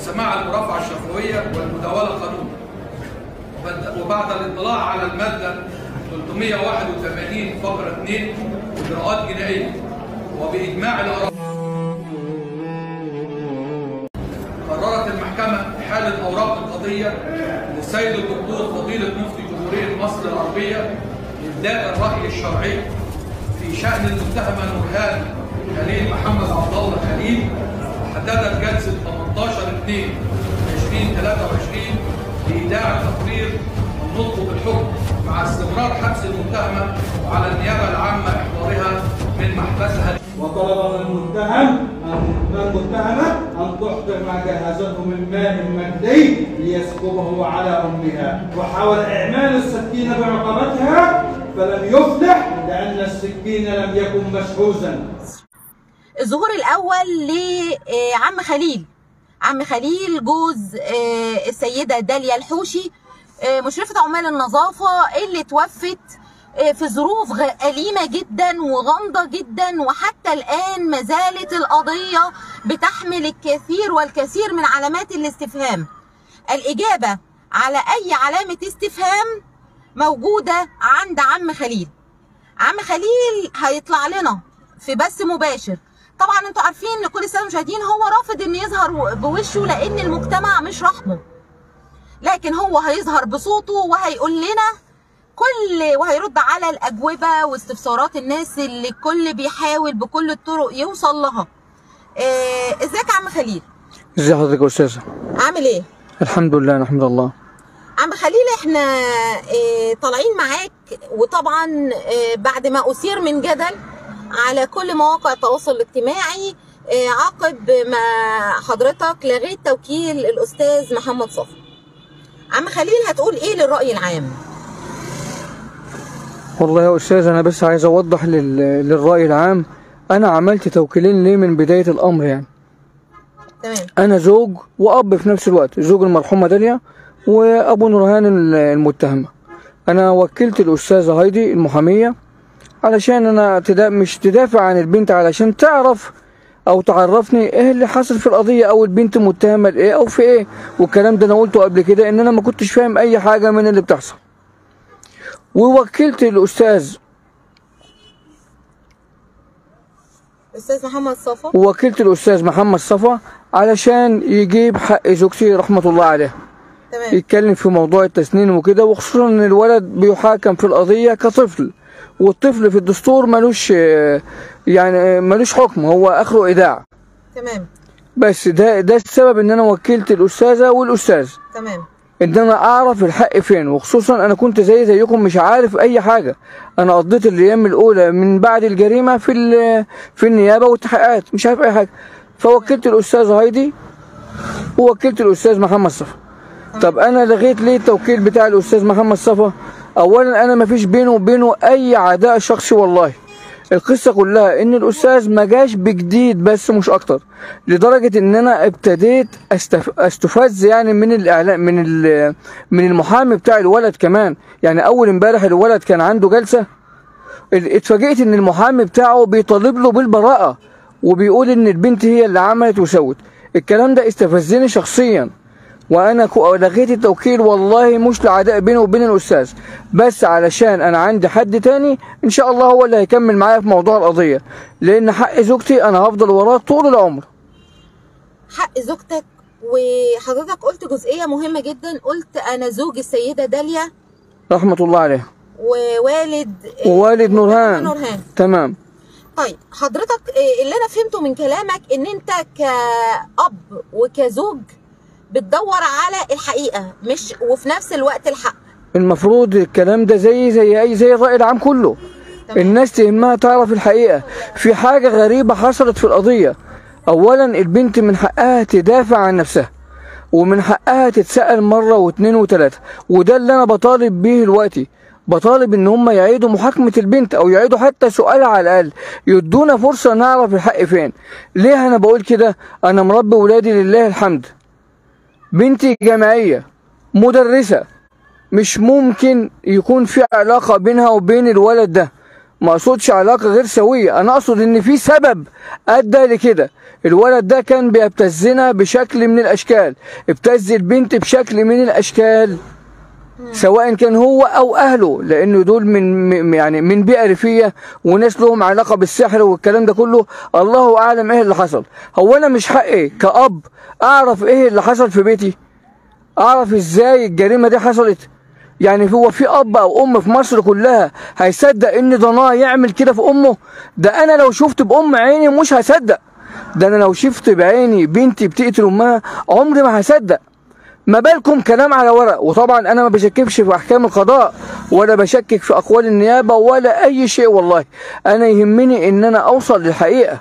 وسماع المرافعة الشفوية والمداولة قانونا وبعد- وبعد الاطلاع على المادة 381 فقرة 2 إجراءات جنائية وبإجماع الآراء قررت المحكمة إحالة أوراق القضية للسيد الدكتور فضيلة مفتي جمهورية مصر العربية لإبداء الرأي الشرعي في شأن المتهمة نورهان خليل محمد عبد الله خليل وحددت جلسة 18 2 2023 لإيداع تقرير النطق بالحكم مع استمرار حبس المتهمة وعلى النيابة العامة إحضارها من محبسها وطلب من المتهم أن- من المتهمة أن تحضر ما جهزته من ماء مجدي ليسكبه على أمها وحاول إعمال السكين برقبتها فلم يفلح لأن السكين لم يكن مشحوذا الظهور الاول لعم خليل عم خليل جوز آه، السيده داليا الحوشي آه، مشرفه عمال النظافه اللي توفت آه، في ظروف غ- أليمة جدا وغامضة جدا وحتى الآن ما زالت القضية بتحمل الكثير والكثير من علامات الاستفهام الإجابة على أي علامة استفهام موجودة عند عم خليل عم خليل هيطلع لنا في بث مباشر طبعا انتوا عارفين ان كل الساده المشاهدين هو رافض ان يظهر بوشه لان المجتمع مش رحمه لكن هو هيظهر بصوته وهيقول لنا كل وهيرد على الاجوبه واستفسارات الناس اللي الكل بيحاول بكل الطرق يوصل لها آه، ازيك يا عم خليل ازي حضرتك يا استاذه عامل ايه الحمد لله نحمد الله عم خليل احنا اه طالعين معاك وطبعا اه بعد ما اثير من جدل على كل مواقع التواصل الاجتماعي اه عقب ما حضرتك لغيت توكيل الاستاذ محمد صفا عم خليل هتقول ايه للراي العام والله يا استاذ انا بس عايز اوضح لل... للراي العام انا عملت توكيلين ليه من بدايه الامر يعني تمام انا زوج واب في نفس الوقت زوج المرحومه داليا وابو نورهان ال- المتهمه انا وكلت الاستاذه هايدي المحاميه علشان انا تدا... مش تدافع عن البنت علشان تعرف او تعرفني ايه اللي حصل في القضيه او البنت متهمه لايه او في ايه والكلام ده انا قلته قبل كده ان انا ما كنتش فاهم اي حاجه من اللي بتحصل ووكلت الاستاذ استاذ محمد صفا ووكلت الاستاذ محمد صفا علشان يجيب حق زوجتي رحمه الله عليها تمام يتكلم في موضوع التسنين وكده وخصوصا ان الولد بيحاكم في القضيه كطفل والطفل في الدستور ملوش آه، يعني آه، ملوش حكم هو اخره ايداع تمام بس ده ده السبب ان انا وكلت الاستاذه والاستاذ تمام ان انا اعرف الحق فين وخصوصا انا كنت زي زيكم مش عارف اي حاجه انا قضيت الايام الاولى من بعد الجريمه في ال- في النيابه والتحقيقات مش عارف اي حاجه فوكلت الاستاذ هايدي ووكلت الاستاذ محمد صفا طب انا لغيت ليه التوكيل بتاع الاستاذ محمد صفا اولا انا ما فيش بينه وبينه اي عداء شخصي والله القصه كلها ان الاستاذ ما جاش بجديد بس مش اكتر لدرجه ان انا ابتديت أستف... استفز يعني من الاعلام من ال... من المحامي بتاع الولد كمان يعني اول امبارح الولد كان عنده جلسه ال- اتفاجئت ان المحامي بتاعه بيطالب له بالبراءه وبيقول ان البنت هي اللي عملت وسوت الكلام ده استفزني شخصيا وانا كو- لغيت التوكيل والله مش لعداء بيني وبين الاستاذ بس علشان انا عندي حد تاني ان شاء الله هو اللي هيكمل معايا في موضوع القضيه لان حق زوجتي انا هفضل وراه طول العمر حق زوجتك وحضرتك قلت جزئيه مهمه جدا قلت انا زوج السيده داليا رحمه الله عليه ووالد ووالد نورهان نورهان تمام طيب حضرتك آه، اللي انا فهمته من كلامك ان انت كأب وكزوج بتدور على الحقيقة مش وفي نفس الوقت الحق المفروض الكلام ده زي زي اي زي الراي العام كله تمام. الناس تهمها تعرف الحقيقه في حاجه غريبه حصلت في القضيه اولا البنت من حقها تدافع عن نفسها ومن حقها تتسأل مرة واثنين وثلاثة وده اللي أنا بطالب بيه دلوقتي بطالب إن هم يعيدوا محاكمة البنت أو يعيدوا حتى سؤالها على الأقل يدونا فرصة نعرف الحق فين ليه أنا بقول كده أنا مربي ولادي لله الحمد بنتي جامعية مدرسة مش ممكن يكون في علاقة بينها وبين الولد ده ما اقصدش علاقه غير سويه انا اقصد ان في سبب ادى لكده الولد ده كان بيبتزنا بشكل من الاشكال ابتز البنت بشكل من الاشكال سواء كان هو او اهله لان دول من م- يعني من بيئه ريفيه وناس لهم علاقه بالسحر والكلام ده كله الله اعلم ايه اللي حصل هو انا مش حقي كاب اعرف ايه اللي حصل في بيتي اعرف ازاي الجريمه دي حصلت يعني هو في اب او ام في مصر كلها هيصدق ان ضناه يعمل كده في امه ده انا لو شفت بام عيني مش هصدق ده انا لو شفت بعيني بنتي بتقتل امها عمري ما هصدق ما بالكم كلام على ورق وطبعا انا ما بشككش في احكام القضاء ولا بشكك في اقوال النيابه ولا اي شيء والله انا يهمني ان انا اوصل للحقيقه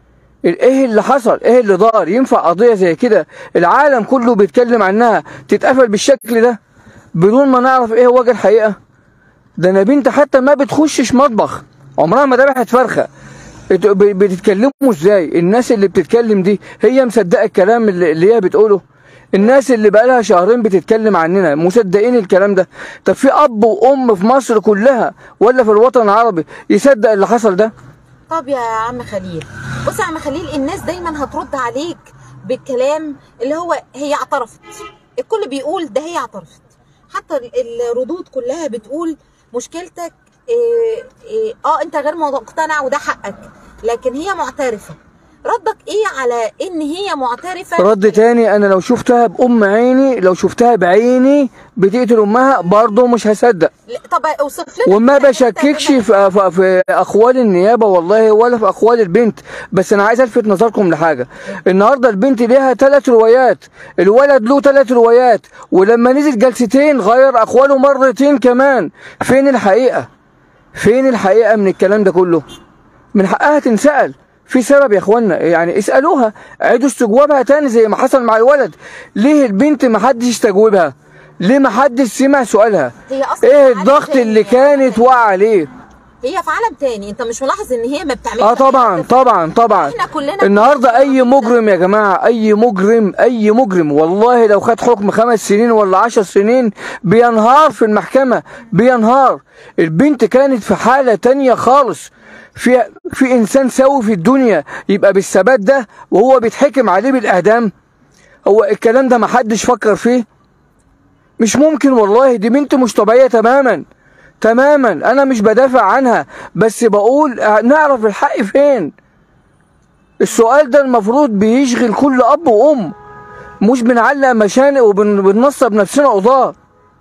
ايه اللي حصل ايه اللي دار ينفع قضيه زي كده العالم كله بيتكلم عنها تتقفل بالشكل ده بدون ما نعرف ايه وجه الحقيقه ده انا بنت حتى ما بتخشش مطبخ عمرها ما ذبحت فرخه إنتوا ب- بتتكلموا ازاي الناس اللي بتتكلم دي هي مصدقه الكلام اللي اللي هي بتقوله الناس اللي بقالها شهرين بتتكلم عننا مصدقين الكلام ده طب في اب وام في مصر كلها ولا في الوطن العربي يصدق اللي حصل ده طب يا عم خليل بص يا عم خليل الناس دايما هترد عليك بالكلام اللي هو هي اعترفت الكل بيقول ده هي اعترفت حتى ال- الردود كلها بتقول مشكلتك إيه إيه اه انت غير مقتنع وده حقك لكن هي معترفه ردك ايه على ان هي معترفه رد تاني انا لو شفتها بام عيني لو شفتها بعيني بتقتل امها برضه مش هصدق لا، طب اوصف لنا وما أنت بشككش غير- في, في, في اقوال النيابه والله ولا في اقوال البنت بس انا عايز الفت نظركم لحاجه النهارده البنت ليها ثلاث روايات الولد له ثلاث روايات ولما نزل جلستين غير اقواله مرتين كمان فين الحقيقه فين الحقيقه من الكلام ده كله من حقها تنسال في سبب يا اخوانا يعني اسالوها عيدوا استجوابها تاني زي ما حصل مع الولد ليه البنت ما حدش استجوبها ليه ما حدش سمع سؤالها هي أصلاً ايه عارف الضغط إن- اللي كانت واقعه عليه هي في عالم تاني انت مش ملاحظ ان هي ما بتعملش اه طبعا طبعا طبعا إحنا كلنا النهارده اي مجرم يا جماعه اي مجرم اي مجرم والله لو خد حكم خمس سنين ولا عشر سنين بينهار في المحكمه بينهار البنت كانت في حاله تانية خالص في في انسان سوي في الدنيا يبقى بالثبات ده وهو بيتحكم عليه بالاعدام هو الكلام ده محدش فكر فيه مش ممكن والله دي بنت مش طبيعيه تماما تماما انا مش بدافع عنها بس بقول نعرف الحق فين السؤال ده المفروض بيشغل كل اب وام مش بنعلق مشانق وبننصب نفسنا قضاه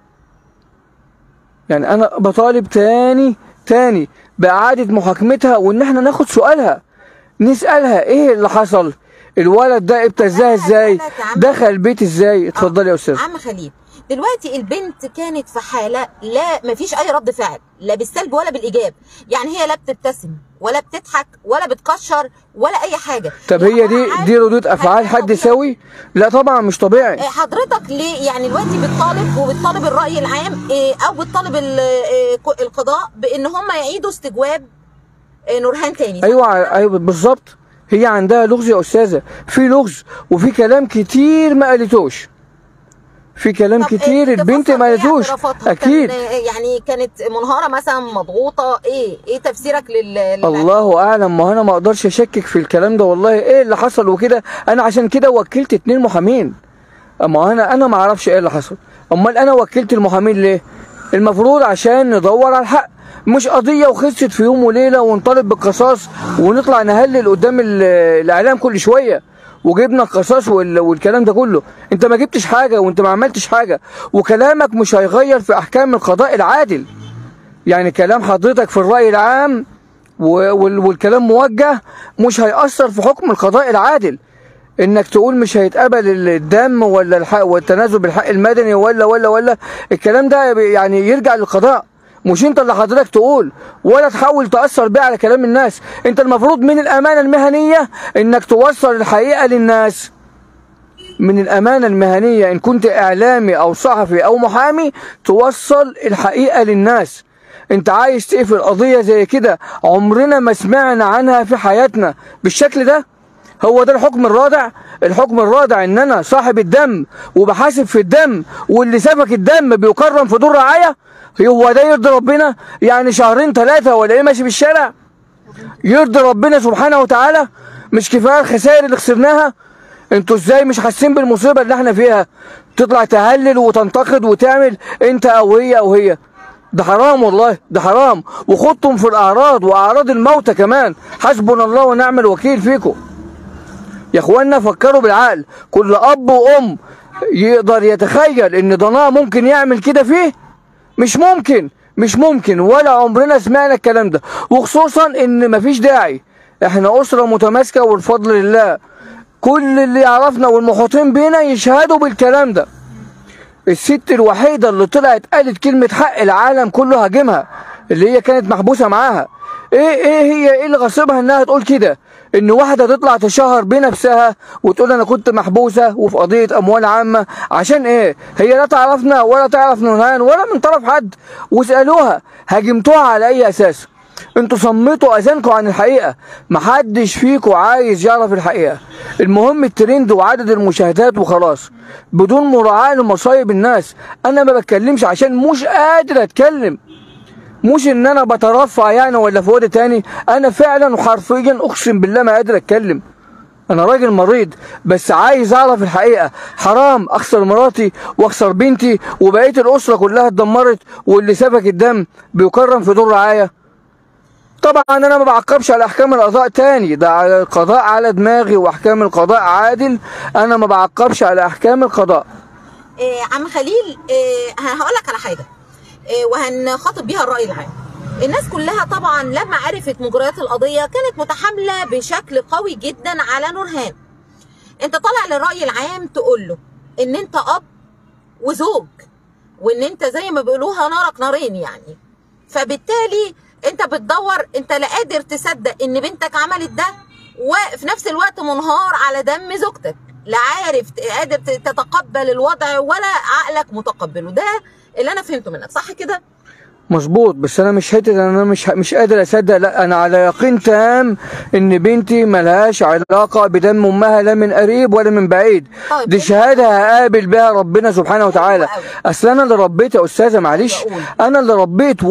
يعني انا بطالب تاني تاني باعاده محاكمتها وان احنا ناخد سؤالها نسالها ايه اللي حصل الولد ده ابتزاها ازاي أسألك يا عم. دخل البيت ازاي اتفضلي يا استاذ عم خليل دلوقتي البنت كانت في حاله لا مفيش اي رد فعل لا بالسلب ولا بالايجاب يعني هي لا بتبتسم ولا بتضحك ولا بتكشر ولا اي حاجه طب هي دي عارف دي ردود هل افعال ده حد طبيعي؟ سوي لا طبعا مش طبيعي آه، حضرتك ليه يعني دلوقتي بتطالب وبتطالب الراي العام آه، او بتطالب ال- آه، ك- القضاء بان هم يعيدوا استجواب آه، نورهان تاني صح؟ ايوه ايوه بالظبط هي عندها لغز يا استاذه في لغز وفي كلام كتير ما قالتوش في كلام طب كتير إيه البنت تفسر ما إيه قالتوش اعترافاتها؟ اكيد كان آه، يعني كانت منهاره مثلا مضغوطه ايه ايه تفسيرك لل لل- الله اعلم ما انا ما اقدرش اشكك في الكلام ده والله ايه اللي حصل وكده انا عشان كده وكلت اتنين محامين اما انا انا ما اعرفش ايه اللي حصل امال انا وكلت المحامين ليه المفروض عشان ندور على الحق مش قضيه وخلصت في يوم وليله ونطالب بالقصاص ونطلع نهلل قدام ال- الاعلام كل شويه وجبنا القصاص وال- والكلام ده كله انت ما جبتش حاجه وانت ما عملتش حاجه وكلامك مش هيغير في احكام القضاء العادل يعني كلام حضرتك في الراي العام و- وال- والكلام موجه مش هيأثر في حكم القضاء العادل انك تقول مش هيتقبل الدم ولا الحق والتنازل بالحق المدني ولا ولا ولا الكلام ده يعني يرجع للقضاء مش انت اللي حضرتك تقول ولا تحاول تأثر بيه على كلام الناس انت المفروض من الامانة المهنية انك توصل الحقيقة للناس من الأمانة المهنية إن كنت إعلامي أو صحفي أو محامي توصل الحقيقة للناس أنت عايز تقفل قضية زي كده عمرنا ما سمعنا عنها في حياتنا بالشكل ده هو ده الحكم الرادع الحكم الرادع ان انا صاحب الدم وبحاسب في الدم واللي سفك الدم بيكرم في دور رعايه هو ده يرضي ربنا يعني شهرين ثلاثه ولا ايه ماشي في الشارع يرضي ربنا سبحانه وتعالى مش كفايه الخسائر اللي خسرناها انتوا ازاي مش حاسين بالمصيبه اللي احنا فيها تطلع تهلل وتنتقد وتعمل انت او هي او هي ده حرام والله ده حرام وخضتم في الاعراض واعراض الموتى كمان حسبنا الله ونعم الوكيل فيكم يا اخوانا فكروا بالعقل كل اب وام يقدر يتخيل ان ضناه ممكن يعمل كده فيه مش ممكن مش ممكن ولا عمرنا سمعنا الكلام ده وخصوصا ان مفيش داعي احنا اسره متماسكه والفضل لله كل اللي يعرفنا والمحيطين بينا يشهدوا بالكلام ده الست الوحيده اللي طلعت قالت كلمه حق العالم كله هاجمها اللي هي كانت محبوسه معاها ايه ايه هي ايه اللي غصبها انها تقول كده ان واحده تطلع تشهر بنفسها وتقول انا كنت محبوسه وفي قضيه اموال عامه عشان ايه هي لا تعرفنا ولا تعرف نورهان ولا من طرف حد واسالوها هاجمتوها على اي اساس انتوا صمتوا اذانكم عن الحقيقه محدش فيكم عايز يعرف الحقيقه المهم الترند وعدد المشاهدات وخلاص بدون مراعاه لمصايب الناس انا ما بتكلمش عشان مش قادر اتكلم مش ان انا بترفع يعني ولا في وقت تاني انا فعلا وحرفيا اقسم بالله ما قادر اتكلم انا راجل مريض بس عايز اعرف الحقيقه حرام اخسر مراتي واخسر بنتي وبقيه الاسره كلها اتدمرت واللي سفك الدم بيكرم في دور رعايه طبعا انا ما بعقبش على احكام القضاء تاني ده على القضاء على دماغي واحكام القضاء عادل انا ما بعقبش على احكام القضاء إيه عم خليل إيه هقول لك على حاجه إيه وهنخاطب بيها الراي العام الناس كلها طبعا لما عرفت مجريات القضيه كانت متحامله بشكل قوي جدا على نورهان انت طالع للراي العام تقول له ان انت اب وزوج وان انت زي ما بيقولوها نارك نارين يعني فبالتالي انت بتدور انت لا قادر تصدق ان بنتك عملت ده وفي نفس الوقت منهار على دم زوجتك لا عارف قادر تتقبل الوضع ولا عقلك متقبله ده اللي انا فهمته منك صح كده مظبوط بس انا مش حته انا مش مش قادر اصدق لا انا على يقين تام ان بنتي ملهاش علاقه بدم امها لا من قريب ولا من بعيد طيب، دي انت- شهاده هقابل بها ربنا سبحانه وتعالى حلو قوي. اصل انا اللي ربيت يا استاذه معلش بقول. انا اللي ربيت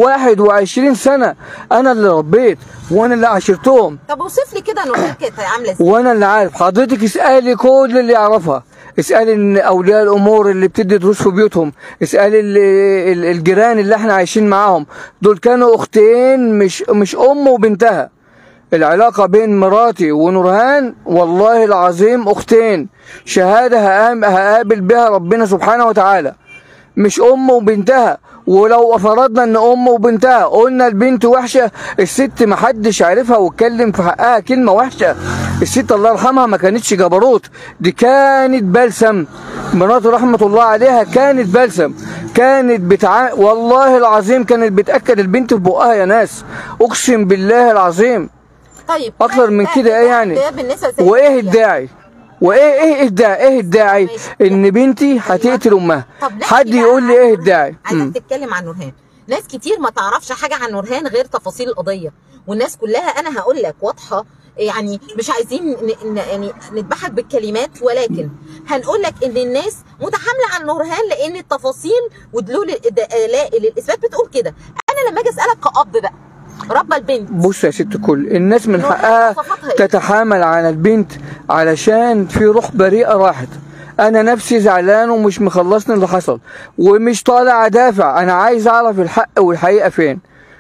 21 سنه انا اللي ربيت وانا اللي عاشرتهم طب اوصف لي كده نورهان كانت عامله ازاي وانا اللي عارف حضرتك اسالي كل اللي يعرفها اسالي ان اولياء الامور اللي بتدي دروس في بيوتهم اسالي ال- ال- الجيران اللي احنا عايشين معاهم دول كانوا اختين مش مش ام وبنتها العلاقة بين مراتي ونورهان والله العظيم اختين شهادة هقام- هقابل بها ربنا سبحانه وتعالى مش ام وبنتها ولو فرضنا ان ام وبنتها قلنا البنت وحشه الست محدش عارفها واتكلم في حقها كلمه وحشه الست الله يرحمها ما كانتش جبروت دي كانت بلسم مرات رحمه الله عليها كانت بلسم كانت بتع... والله العظيم كانت بتاكل البنت في بقها يا ناس اقسم بالله العظيم طيب اكتر من ده- كده ده- ايه يعني ده بالنسبه لسيدة وايه مريم. الداعي وايه ايه الداعي ايه الداعي ان بنتي هتقتل امها طب نحكي حد بقى يقول لي عن ايه نورهان. الداعي مم. عايزك تتكلم عن نورهان ناس كتير ما تعرفش حاجه عن نورهان غير تفاصيل القضيه والناس كلها انا هقول لك واضحه يعني مش عايزين ن- ن- يعني نذبحك بالكلمات ولكن هنقول لك ان الناس متحامله عن نورهان لان التفاصيل ودلول الدلائل الاثبات بتقول كده انا لما اجي اسالك كاب بقى ربى البنت بص يا ست الكل الناس من نورهان حقها مواصفاتها إيه؟ تتحامل على البنت علشان في روح بريئة راحت انا نفسي زعلان ومش مخلصني اللي حصل ومش طالع ادافع انا عايز اعرف الحق والحقيقة فين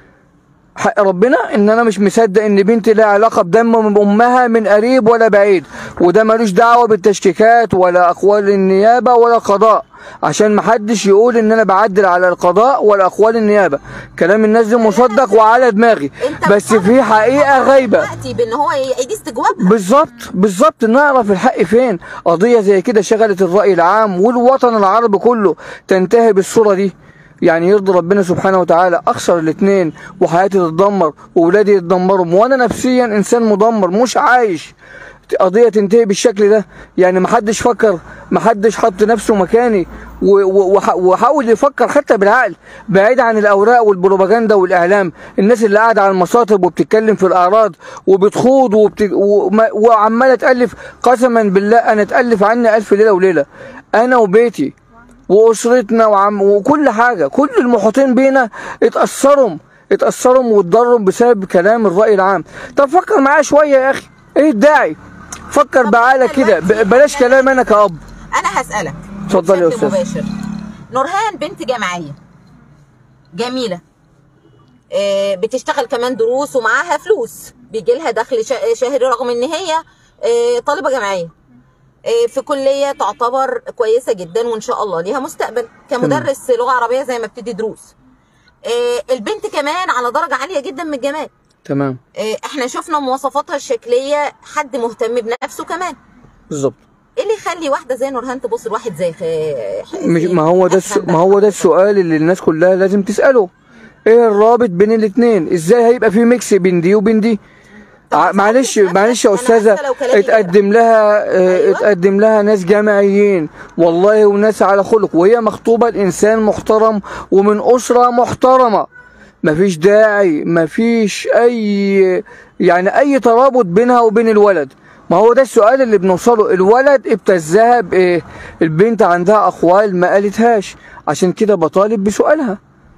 حق ربنا ان انا مش مصدق ان بنتي لها علاقه بدم من امها من قريب ولا بعيد وده ملوش دعوه بالتشكيكات ولا اقوال النيابه ولا القضاء عشان محدش يقول ان انا بعدل على القضاء ولا اقوال النيابه كلام الناس دي مصدق وعلى دماغي انت بس بتطالب في حقيقه القضاء غايبه دلوقتي بان هو يعيد استجوابها بالظبط بالظبط نعرف الحق فين قضية زي كده شغلت الرأي العام والوطن العربي كله تنتهي بالصورة دي يعني يرضي ربنا سبحانه وتعالى اخسر الاثنين وحياتي تتدمر واولادي يتدمروا وانا نفسيا انسان مدمر مش عايش قضية تنتهي بالشكل ده يعني محدش فكر محدش حط نفسه مكاني و- و- وح- وحاول يفكر حتى بالعقل بعيد عن الاوراق والبروباجندا والاعلام الناس اللي قاعده على المصاطب وبتتكلم في الاعراض وبتخوض وبت... وما- وعماله تالف قسما بالله انا اتالف عني الف ليله وليله انا وبيتي واسرتنا وعم وكل حاجه كل المحيطين بينا اتاثروا اتاثروا واتضروا بسبب كلام الراي العام طب فكر معايا شويه يا اخي ايه الداعي فكر طب بعقلك أنت كده دلوقتي ب- بلاش أنا- كلام انا كأب انا هسالك اتفضلي يا بشكل أستاذ. مباشر نورهان بنت جامعيه جميله آه، بتشتغل كمان دروس ومعاها فلوس بيجي لها دخل شا- شهري رغم ان هي آه، طالبه جامعيه آه، في كليه تعتبر كويسه جدا وان شاء الله ليها مستقبل كمدرس لغه عربيه زي ما بتدي دروس آه، البنت كمان على درجه عاليه جدا من الجمال تمام آه، احنا شفنا مواصفاتها الشكليه حد مهتم بنفسه كمان بالظبط ايه اللي يخلي واحده زي نورهان تبص لواحد زي خ... مش ما هو ده الس- أفهم ما هو ده السؤال اللي الناس كلها لازم تسأله ايه الرابط بين الاتنين ازاي هيبقى في ميكس بين دي وبين دي طب ع- بس معلش نفسك، معلش يا أنا استاذه آسفة لو كلامي اتقدم لها اه، أيوة. اتقدم لها ناس جامعيين والله وناس على خلق وهي مخطوبه لانسان محترم ومن اسره محترمه مفيش داعي مفيش اي يعني اي ترابط بينها وبين الولد ما هو ده السؤال اللي بنوصله الولد ابتزها بايه البنت عندها اقوال ما قالتهاش عشان كده بطالب بسؤالها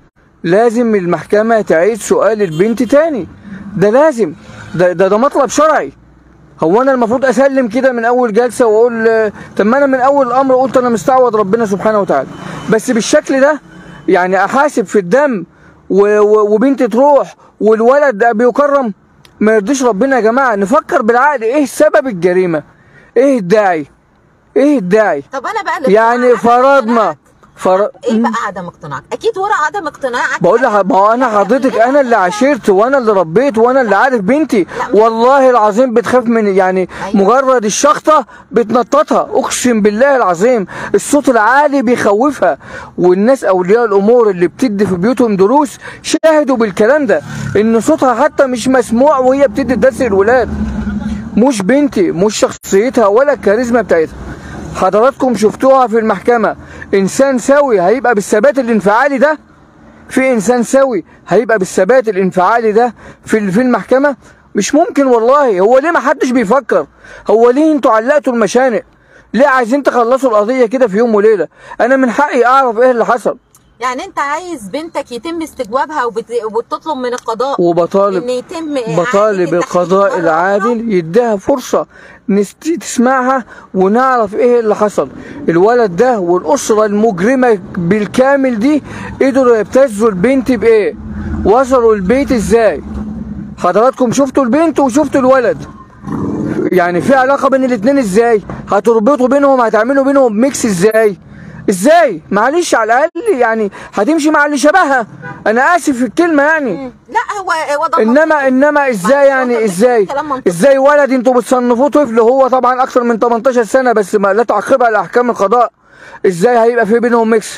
لازم المحكمة تعيد سؤال البنت تاني ده لازم ده ده, ده مطلب شرعي هو انا المفروض اسلم كده من اول جلسة واقول آه، طب ما انا من اول الامر قلت انا مستعوض ربنا سبحانه وتعالى بس بالشكل ده يعني احاسب في الدم و- و- وبنت تروح والولد ده بيكرم ما يرضيش ربنا يا جماعة نفكر بالعقل ايه سبب الجريمة ايه الداعي ايه الداعي طب انا بقى اللي يعني عدم فرضنا اقتناعك. فر... ايه بقى عدم اقتناعك اكيد ورا عدم اقتناعك بقول لها ما هو انا حضرتك انا اللي عاشرت وانا اللي ربيت وانا اللي عارف بنتي والله العظيم بتخاف من يعني أيوة. مجرد الشخطه بتنططها اقسم بالله العظيم الصوت العالي بيخوفها والناس اولياء الامور اللي بتدي في بيوتهم دروس شاهدوا بالكلام ده ان صوتها حتى مش مسموع وهي بتدي درس للولاد مش بنتي مش شخصيتها ولا الكاريزما بتاعتها حضراتكم شفتوها في المحكمة إنسان سوي هيبقى بالثبات الانفعالي ده في إنسان سوي هيبقى بالثبات الانفعالي ده في في المحكمة مش ممكن والله هو ليه ما حدش بيفكر هو ليه انتوا علقتوا المشانق ليه عايزين تخلصوا القضية كده في يوم وليلة أنا من حقي أعرف إيه اللي حصل يعني انت عايز بنتك يتم استجوابها وبت... وبتطلب من القضاء وبطالب ان يتم بطالب إعادة القضاء التحقيق مرة العادل يديها فرصة نست- تسمعها ونعرف ايه اللي حصل الولد ده والأسرة المجرمة بالكامل دي قدروا يبتزوا البنت بايه وصلوا البيت ازاي حضراتكم شفتوا البنت وشفتوا الولد يعني في علاقة بين الاتنين ازاي هتربطوا بينهم هتعملوا بينهم ميكس ازاي ازاي معلش على الاقل يعني هتمشي مع اللي شبهها انا اسف في الكلمة يعني لا هو هو ده انما انما ازاي معلش، يعني هو ازاي كلام منطقي. ازاي ولد انتوا بتصنفوه طفل هو طبعا اكثر من 18 سنه بس ما لا تعقبها لاحكام القضاء ازاي هيبقى في بينهم ميكس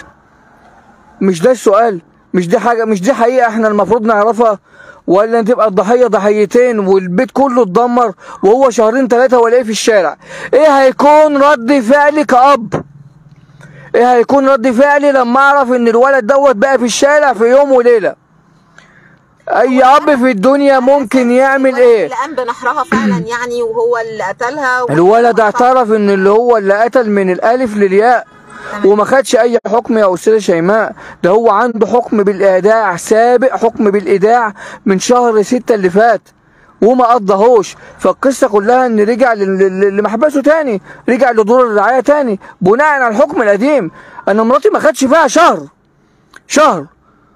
مش ده السؤال مش دي حاجه مش دي حقيقه احنا المفروض نعرفها ولا تبقى الضحيه ضحيتين والبيت كله اتدمر وهو شهرين ثلاثه ولاقيه في الشارع ايه هيكون رد فعلي كأب ايه هيكون رد فعلي لما اعرف ان الولد دوت بقى في الشارع في يوم وليله اي اب في الدنيا ممكن يعمل ايه اللي قام بنحرها فعلا يعني وهو اللي قتلها و... الولد اعترف ان اللي هو اللي قتل من الالف للياء تمام. وما خدش اي حكم يا استاذه شيماء ده هو عنده حكم بالايداع سابق حكم بالايداع من شهر ستة اللي فات وما قضاهوش فالقصه كلها ان رجع لل- لل- لمحبسه تاني رجع لدور الرعايه تاني بناء على الحكم القديم انا مراتي ما خدش فيها شهر شهر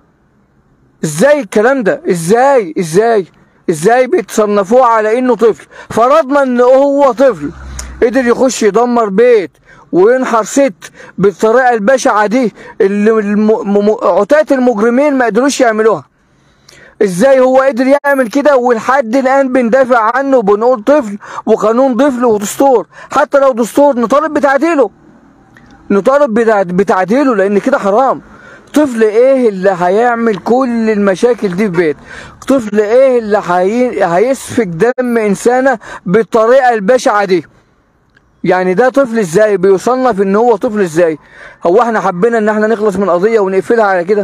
ازاي الكلام ده ازاي ازاي ازاي بتصنفوه على انه طفل فرضنا ان هو طفل قدر يخش يدمر بيت وينحر ست بالطريقه البشعه دي اللي الم... م... عتاة المجرمين ما قدروش يعملوها ازاي هو قدر يعمل كده ولحد الان بندافع عنه وبنقول طفل وقانون طفل ودستور حتى لو دستور نطالب بتعديله نطالب بتع- بتعديله لان كده حرام طفل ايه اللي هيعمل كل المشاكل دي في بيت طفل ايه اللي هي... هيسفك دم انسانه بالطريقه البشعه دي يعني ده طفل ازاي بيصنف ان هو طفل ازاي هو احنا حبينا ان احنا نخلص من قضيه ونقفلها على كده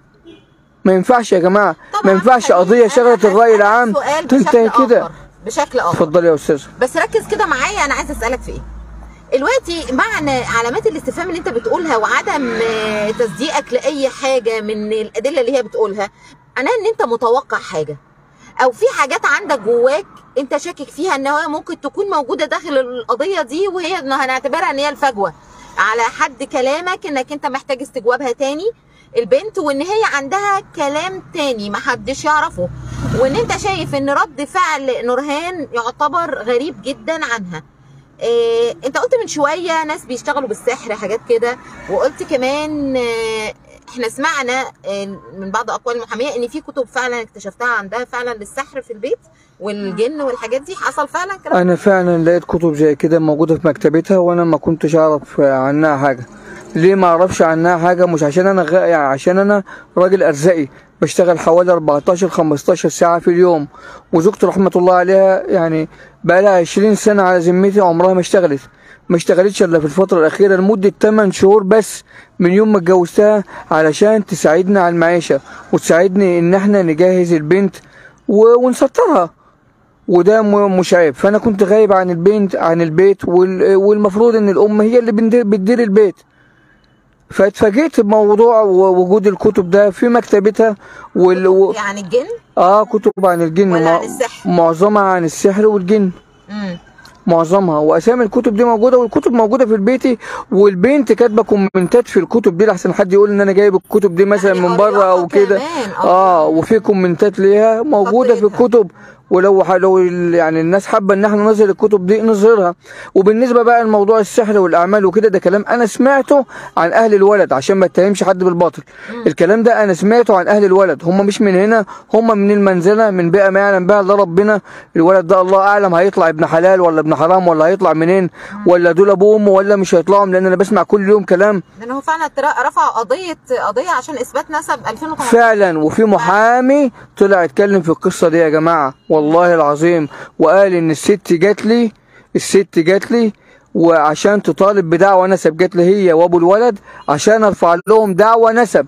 ما ينفعش يا جماعه ما طبعاً ينفعش خليني قضيه أنا شغلت الراي هسألك العام سؤال تنتهي بشكل كده آخر. بشكل اخر اتفضلي يا استاذ بس ركز كده معايا انا عايزه اسالك في ايه دلوقتي معنى علامات الاستفهام اللي انت بتقولها وعدم آه، تصديقك لاي حاجه من الادله اللي هي بتقولها معناها ان انت متوقع حاجه او في حاجات عندك جواك انت شاكك فيها ان هي ممكن تكون موجوده داخل القضيه دي وهي إن هنعتبرها ان هي الفجوه على حد كلامك انك انت محتاج استجوابها تاني البنت وان هي عندها كلام تاني محدش يعرفه وان انت شايف ان رد فعل نورهان يعتبر غريب جدا عنها إيه انت قلت من شويه ناس بيشتغلوا بالسحر حاجات كده وقلت كمان آه، احنا سمعنا آه، من بعض اقوال المحاميه ان في كتب فعلا اكتشفتها عندها فعلا للسحر في البيت والجن والحاجات دي حصل فعلا كلام انا فعلا لقيت كتب زي كده موجوده في مكتبتها وانا ما كنتش اعرف عنها حاجه ليه ما اعرفش عنها حاجه مش عشان انا غ... يعني عشان انا راجل ارزقي بشتغل حوالي 14 15 ساعه في اليوم وزوجتي رحمه الله عليها يعني بقى لها 20 سنه على ذمتي عمرها ما اشتغلت ما اشتغلتش الا في الفتره الاخيره لمده 8 شهور بس من يوم ما اتجوزتها علشان تساعدنا على المعيشه وتساعدني ان احنا نجهز البنت و... ونسطرها وده م- مش عيب فانا كنت غايب عن البنت عن البيت وال- والمفروض ان الام هي اللي بندير- بتدير البيت فاتفاجئت بموضوع و- وجود الكتب ده في مكتبتها وال... و... يعني الجن اه كتب عن الجن ولا مع- عن السحر؟ معظمها عن السحر والجن امم معظمها واسامي الكتب دي موجوده والكتب موجوده في البيت والبنت كاتبه كومنتات في الكتب دي لحسن حد يقول ان انا جايب الكتب دي مثلا يعني من بره او قريتها كده كمان، اه آه. وفي كومنتات ليها موجوده في حطيتها. الكتب ولو ح- لو ال- يعني الناس حابه ان احنا نظهر الكتب دي نظهرها وبالنسبه بقى لموضوع السحر والاعمال وكده ده كلام انا سمعته عن اهل الولد عشان ما اتهمش حد بالباطل الكلام ده انا سمعته عن اهل الولد هم مش من هنا هم من المنزله من بيئه ما يعلم بها الا ربنا الولد ده الله اعلم هيطلع ابن حلال ولا ابن حرام ولا هيطلع منين ولا دول ابوه وامه ولا مش هيطلعوا لان انا بسمع كل يوم كلام لان هو فعلا ترا- رفع قضيه قضيه عشان اثبات نسب 2018 فعلا وفي محامي طلع اتكلم في القصه دي يا جماعه والله العظيم وقال ان الست جات لي الست جات لي وعشان تطالب بدعوى نسب جات لي هي وابو الولد عشان ارفع لهم دعوى نسب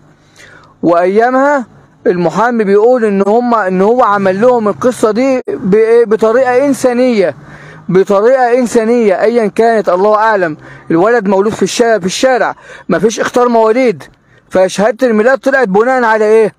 وايامها المحامي بيقول ان هم ان هو عمل لهم القصه دي بإيه؟ بطريقه انسانيه بطريقه انسانيه ايا كانت الله اعلم الولد مولود في الشارع في الشارع مفيش اختار مواليد فشهاده الميلاد طلعت بناء على ايه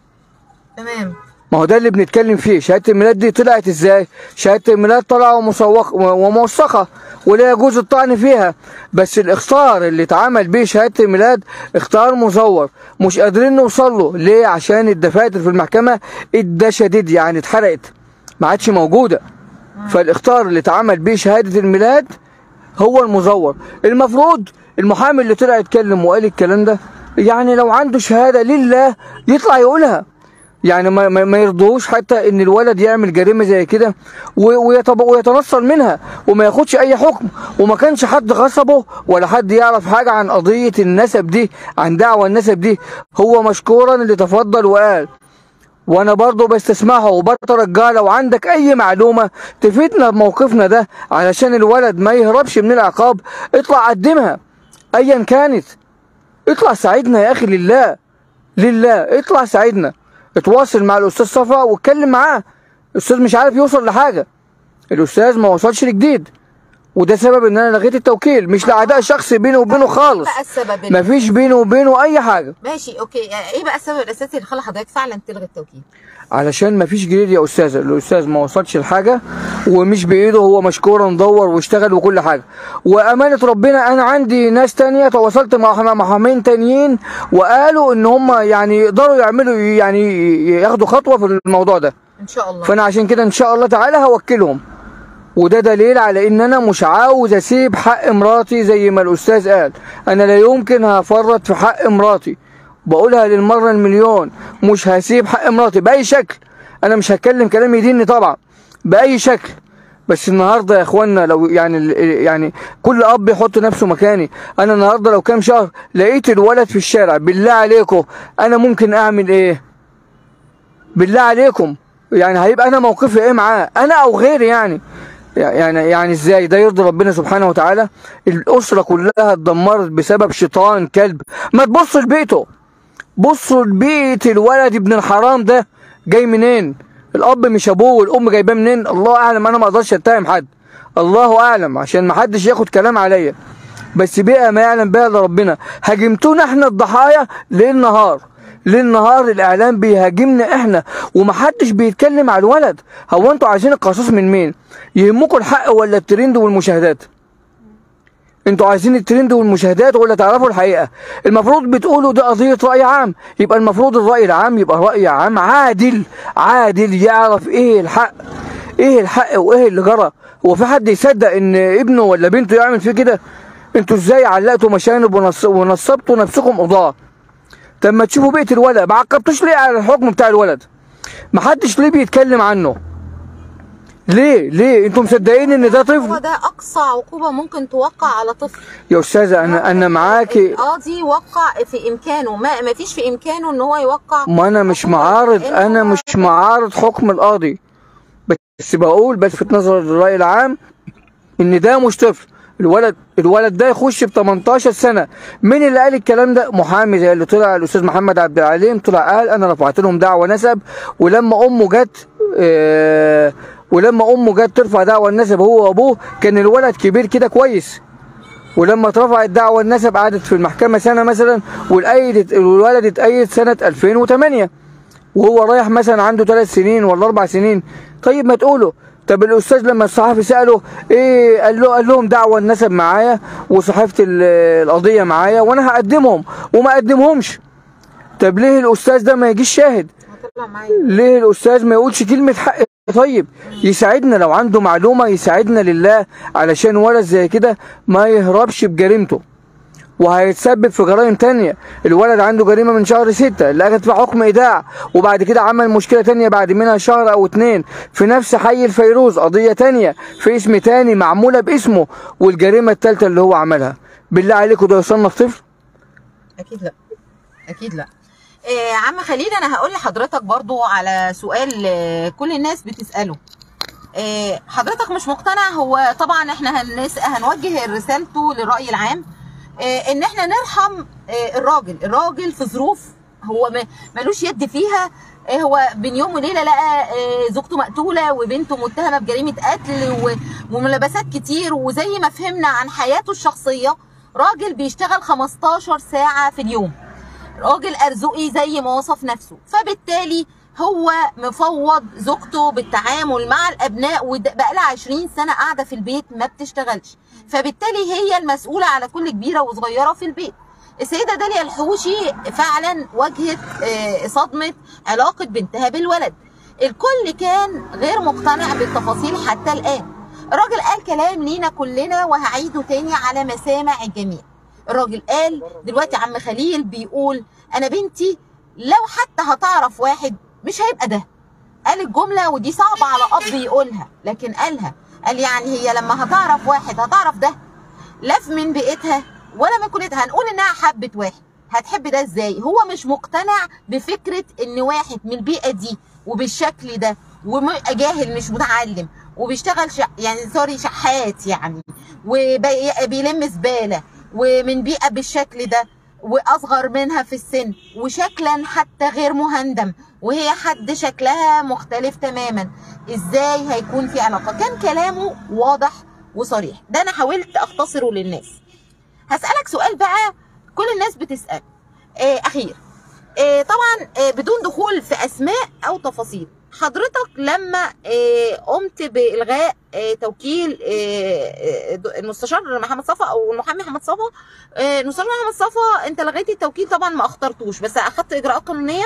تمام ما هو ده اللي بنتكلم فيه شهاده الميلاد دي طلعت ازاي شهاده الميلاد طالعه ومسوق وموثقه ولا يجوز الطعن فيها بس الاختار اللي اتعمل بيه شهاده الميلاد اختار مزور مش قادرين نوصل له ليه عشان الدفاتر في المحكمه اتدشدت يعني اتحرقت ما عادش موجوده فالاختار اللي اتعمل بيه شهاده الميلاد هو المزور المفروض المحامي اللي طلع يتكلم وقال الكلام ده يعني لو عنده شهاده لله يطلع يقولها يعني ما, ما ما يرضوش حتى ان الولد يعمل جريمه زي كده و- ويتب- ويتنصل منها وما ياخدش اي حكم وما كانش حد غصبه ولا حد يعرف حاجه عن قضيه النسب دي عن دعوى النسب دي هو مشكورا اللي تفضل وقال وانا برضو بستسمعها وبترجاها لو عندك اي معلومه تفيدنا بموقفنا ده علشان الولد ما يهربش من العقاب اطلع قدمها ايا كانت اطلع ساعدنا يا اخي لله لله اطلع ساعدنا اتواصل مع الاستاذ صفا واتكلم معاه الاستاذ مش عارف يوصل لحاجه الاستاذ ما وصلش لجديد وده سبب ان انا لغيت التوكيل مش لعداء شخصي بيني وبينه خالص بقى السبب اللي- مفيش بيني وبينه اي حاجه ماشي اوكي ايه بقى السبب الاساسي اللي خلى حضرتك فعلا تلغي التوكيل علشان مفيش جديد يا استاذ الاستاذ ما وصلش لحاجه ومش بايده هو مشكورا دور واشتغل وكل حاجه وامانه ربنا انا عندي ناس تانية تواصلت مع محامين تانيين وقالوا ان هم يعني يقدروا يعملوا يعني ياخدوا خطوه في الموضوع ده ان شاء الله فانا عشان كده ان شاء الله تعالى هوكلهم وده دليل على ان انا مش عاوز اسيب حق مراتي زي ما الاستاذ قال انا لا يمكن هفرط في حق مراتي بقولها للمره المليون مش هسيب حق مراتي باي شكل انا مش هتكلم كلام يديني طبعا باي شكل بس النهارده يا اخوانا لو يعني يعني كل اب يحط نفسه مكاني انا النهارده لو كام شهر لقيت الولد في الشارع بالله عليكم انا ممكن اعمل ايه بالله عليكم يعني هيبقى انا موقفي ايه معاه انا او غيري يعني يعني يعني ازاي ده يرضي ربنا سبحانه وتعالى الاسره كلها اتدمرت بسبب شيطان كلب ما تبصوا لبيته بصوا لبيت الولد ابن الحرام ده جاي منين الاب مش ابوه والام جايباه منين الله اعلم انا ما اقدرش اتهم حد الله اعلم عشان ما حدش ياخد كلام عليا بس بيئه ما يعلم بها الا ربنا هاجمتونا احنا الضحايا ليل نهار ليل نهار الاعلام بيهاجمنا احنا ومحدش بيتكلم على الولد هو انتوا عايزين القصاص من مين يهمكم الحق ولا الترند والمشاهدات انتوا عايزين الترند والمشاهدات ولا تعرفوا الحقيقه المفروض بتقولوا ده قضيه راي عام يبقى المفروض الراي العام يبقى راي عام عادل عادل يعرف ايه الحق ايه الحق وايه اللي جرى هو في حد يصدق ان ابنه ولا بنته يعمل فيه كده انتوا ازاي علقتوا مشانب ونص- ونصبتوا نفسكم قضاه طب ما تشوفوا بيئه الولد ما عقبتوش ليه على الحكم بتاع الولد ما حدش ليه بيتكلم عنه ليه ليه انتوا مصدقين ان ده هو طفل ده اقصى عقوبه ممكن توقع على طفل يا استاذه انا انا معاكي القاضي وقع في امكانه ما ما فيش في امكانه ان هو يوقع ما انا مش عقوبة. معارض إن انا هو- مش معارض حكم القاضي بس بقول بلفت نظر الراي العام ان ده مش طفل الولد الولد ده يخش ب 18 سنه مين اللي قال الكلام ده محامي زي اللي طلع الاستاذ محمد عبد العليم طلع قال انا رفعت لهم دعوه نسب ولما امه جت آه ولما امه جت ترفع دعوه النسب هو وابوه كان الولد كبير كده كويس ولما اترفعت دعوه النسب قعدت في المحكمه سنه مثلا والأيد الولد اتأيد سنه 2008 وهو رايح مثلا عنده ثلاث سنين ولا اربع سنين طيب ما تقولوا طب الاستاذ لما الصحفي ساله ايه قال له قال لهم دعوه النسب معايا وصحيفه ال- القضيه معايا وانا هقدمهم وما قدمهمش طب ليه الاستاذ ده ما يجيش شاهد هطلع معايا ليه الاستاذ ما يقولش كلمه حق طيب يساعدنا لو عنده معلومه يساعدنا لله علشان ولد زي كده ما يهربش بجريمته وهيتسبب في جرائم تانية الولد عنده جريمة من شهر ستة اللي أخد فيها حكم إيداع وبعد كده عمل مشكلة تانية بعد منها شهر أو اتنين في نفس حي الفيروز قضية تانية في اسم تاني معمولة باسمه والجريمة التالتة اللي هو عملها بالله عليكم ده يصنف طفل اكيد لا اكيد لا آه عم خليل انا هقول لحضرتك برضو على سؤال آه كل الناس بتساله آه حضرتك مش مقتنع هو طبعا احنا هنس... هنوجه رسالته للراي العام آه ان احنا نرحم آه الراجل الراجل في ظروف هو ما- ملوش يد فيها آه هو بين يوم وليله لقى آه زوجته مقتوله وبنته متهمه بجريمه قتل و... وملابسات كتير وزي ما فهمنا عن حياته الشخصيه راجل بيشتغل 15 ساعه في اليوم راجل ارزقي زي ما وصف نفسه فبالتالي هو مفوض زوجته بالتعامل مع الابناء وبقى لها 20 سنه قاعده في البيت ما بتشتغلش فبالتالي هي المسؤوله على كل كبيره وصغيره في البيت السيده داليا الحوشي فعلا واجهت آه، صدمه علاقه بنتها بالولد الكل كان غير مقتنع بالتفاصيل حتى الان الراجل قال كلام لينا كلنا وهعيده تاني على مسامع الجميع الراجل قال دلوقتي عم خليل بيقول انا بنتي لو حتى هتعرف واحد مش هيبقى ده قال الجمله ودي صعبه على اب يقولها لكن قالها قال يعني هي لما هتعرف واحد هتعرف ده لا في من بيئتها ولا من كليتها هنقول انها حبت واحد هتحب ده ازاي هو مش مقتنع بفكره ان واحد من البيئه دي وبالشكل ده وجاهل مش متعلم وبيشتغل ش... يعني سوري شحات يعني وبيلم زباله ومن بيئه بالشكل ده واصغر منها في السن وشكلا حتى غير مهندم وهي حد شكلها مختلف تماما ازاي هيكون في علاقه كان كلامه واضح وصريح ده انا حاولت اختصره للناس هسالك سؤال بقى كل الناس بتسال آه اخير آه طبعا آه بدون دخول في اسماء او تفاصيل حضرتك لما آه قمت بالغاء آه توكيل آه آه، المستشار محمد صفا او المحامي محمد صفا آه، المستشار محمد صفا انت لغيت التوكيل طبعا ما اخترتوش بس اخدت اجراءات قانونيه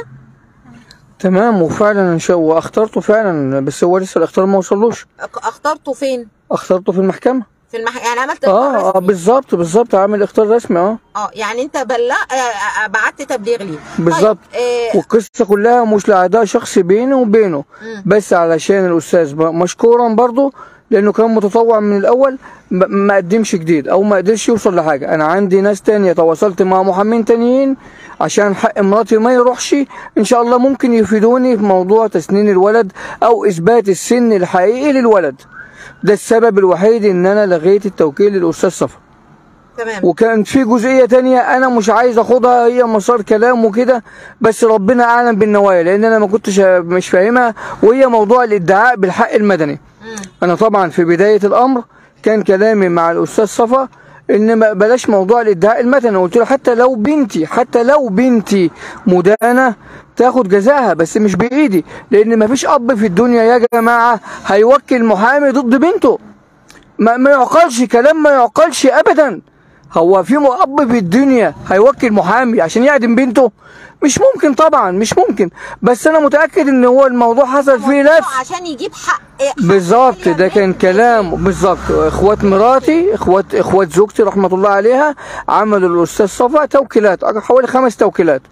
تمام وفعلا ان شاء الله اخترته فعلا بس هو لسه الاختيار ما وصلوش أك- اخترته فين اخترته في المحكمة في المح... يعني عملت إجراء اه اه رسمي. بالظبط بالظبط عامل اختيار رسمي اه اه يعني انت بلغ آه، آه، بعت تبليغ ليه بالظبط. طيب آه والقصة كلها مش لأعداء شخصي بيني وبينه مم. بس علشان الأستاذ ب- مشكورا برضه لأنه كان متطوع من الأول م- ما قدمش جديد أو ما قدرش يوصل لحاجة أنا عندي ناس تانية تواصلت مع محامين تانيين عشان حق مراتي ما يروحش إن شاء الله ممكن يفيدوني في موضوع تسنين الولد أو إثبات السن الحقيقي للولد ده السبب الوحيد ان انا لغيت التوكيل للاستاذ صفا تمام وكان في جزئيه تانية انا مش عايز اخدها هي مسار كلام وكده بس ربنا اعلم بالنوايا لان انا ما كنتش مش فاهمها وهي موضوع الادعاء بالحق المدني مم. انا طبعا في بدايه الامر كان كلامي مع الاستاذ صفا ان ما- بلاش موضوع الادعاء المدني قلت له حتى لو بنتي حتى لو بنتي مدانه تاخد جزاها بس مش بايدي لان ما فيش اب في الدنيا يا جماعه هيوكل محامي ضد بنته ما, ما يعقلش كلام ما يعقلش ابدا هو في م- اب في الدنيا هيوكل محامي عشان يعدم بنته مش ممكن طبعا مش ممكن بس انا متاكد ان هو الموضوع حصل فيه لبس عشان يجيب حق حق بالظبط داليا ده كان من- كلام بالظبط اخوات مراتي اخوات اخوات زوجتي رحمه الله عليها عملوا الاستاذ صفا توكيلات حوالي خمس توكيلات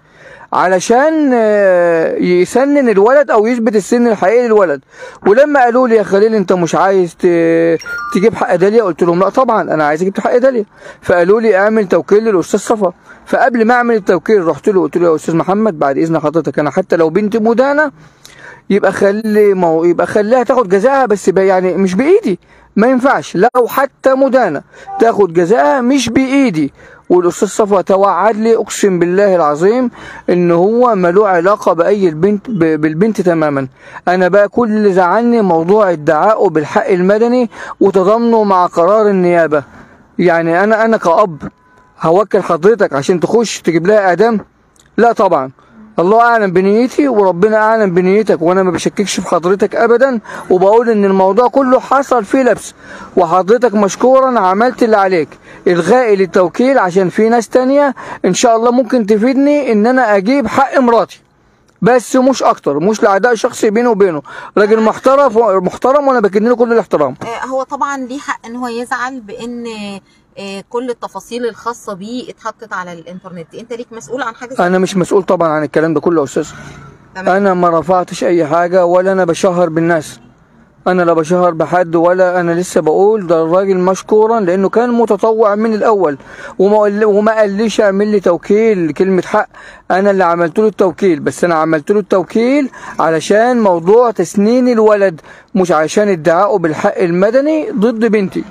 علشان آه، يسنن الولد او يثبت السن الحقيقي للولد ولما قالوا لي يا خليل انت مش عايز ت- تجيب حق داليا قلت لهم لا طبعا انا عايز اجيب حق داليا فقالوا لي اعمل توكيل للاستاذ صفا فقبل ما اعمل التوكيل رحت له قلت له يا استاذ محمد بعد اذن حضرتك انا حتى لو بنتي مدانه يبقى خلي مو يبقى خليها تاخد جزاها بس ب- يعني مش بايدي ما ينفعش لو حتى مدانة تاخد جزاها مش بايدي والاستاذ صفوة توعد لي اقسم بالله العظيم ان هو ملوش علاقه باي البنت ب- بالبنت تماما انا بقى كل اللي زعلني موضوع ادعائه بالحق المدني وتضامنه مع قرار النيابه يعني انا انا كأب هوكل حضرتك عشان تخش تجيب لها اعدام لا طبعا الله اعلم بنيتي وربنا اعلم بنيتك وانا ما بشككش في حضرتك ابدا وبقول ان الموضوع كله حصل فيه لبس وحضرتك مشكورا عملت اللي عليك الغائي للتوكيل عشان في ناس تانية ان شاء الله ممكن تفيدني ان انا اجيب حق مراتي بس مش اكتر مش لعداء شخصي بيني وبينه راجل محترم محترم وانا بكن له كل الاحترام آه، هو طبعا ليه حق ان هو يزعل بان آه، كل التفاصيل الخاصه بيه اتحطت على الانترنت انت ليك مسؤول عن حاجه زي انا مش مسؤول طبعا عن الكلام ده كله يا استاذ تمام. انا ما رفعتش اي حاجه ولا انا بشهر بالناس انا لا بشهر بحد ولا انا لسه بقول ده الراجل مشكورا لانه كان متطوع من الاول وما قال وما قاليش اعمل لي توكيل كلمه حق انا اللي عملت له التوكيل بس انا عملت له التوكيل علشان موضوع تسنين الولد مش عشان ادعائه بالحق المدني ضد بنتي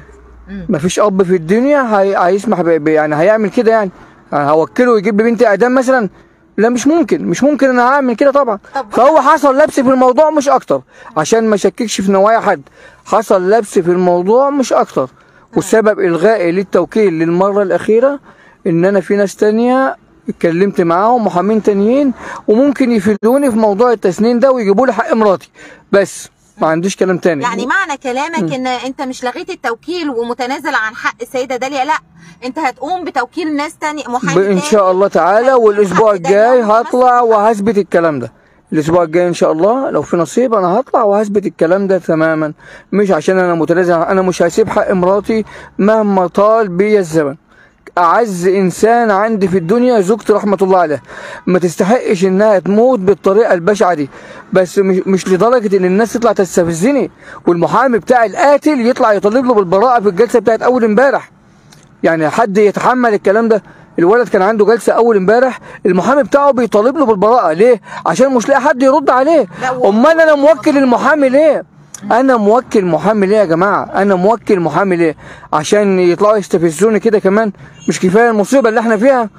مفيش اب في الدنيا هي... هيسمح ب... ب- يعني هيعمل كده يعني يعني هوكله يجيب لي بنتي اعدام مثلا لا مش ممكن مش ممكن انا هعمل كده طبعا طب- فهو حصل لبس في الموضوع مش اكتر عشان ما شككش في نوايا حد حصل لبس في الموضوع مش اكتر والسبب الغائي للتوكيل للمره الاخيره ان انا في ناس تانية اتكلمت معاهم محامين تانيين وممكن يفيدوني في موضوع التسنين ده ويجيبوا لي حق مراتي بس ما عنديش كلام تاني يعني معنى كلامك ان انت مش لغيت التوكيل ومتنازل عن حق السيده داليا لا انت هتقوم بتوكيل ناس تاني محامي ب- ان تاني. شاء الله تعالى هيكون والاسبوع حق داليا الجاي ومتمسك هطلع وهثبت الكلام ده الاسبوع الجاي ان شاء الله لو في نصيب انا هطلع وهثبت الكلام ده تماما مش عشان انا متنازع انا مش هسيب حق مراتي مهما طال بيا الزمن اعز انسان عندي في الدنيا زوجتي رحمه الله عليها ما تستحقش انها تموت بالطريقه البشعه دي بس مش, مش لدرجه ان الناس تطلع تستفزني والمحامي بتاع القاتل يطلع يطالب له بالبراءه في الجلسه بتاعت اول امبارح يعني حد يتحمل الكلام ده الولد كان عنده جلسه اول امبارح المحامي بتاعه بيطالب له بالبراءه ليه عشان مش لاقي حد يرد عليه لا، و- امال انا موكل المحامي ليه انا موكل محامي ليه يا جماعه انا موكل محامي ليه عشان يطلعوا يستفزوني كده كمان مش كفايه المصيبه اللي احنا فيها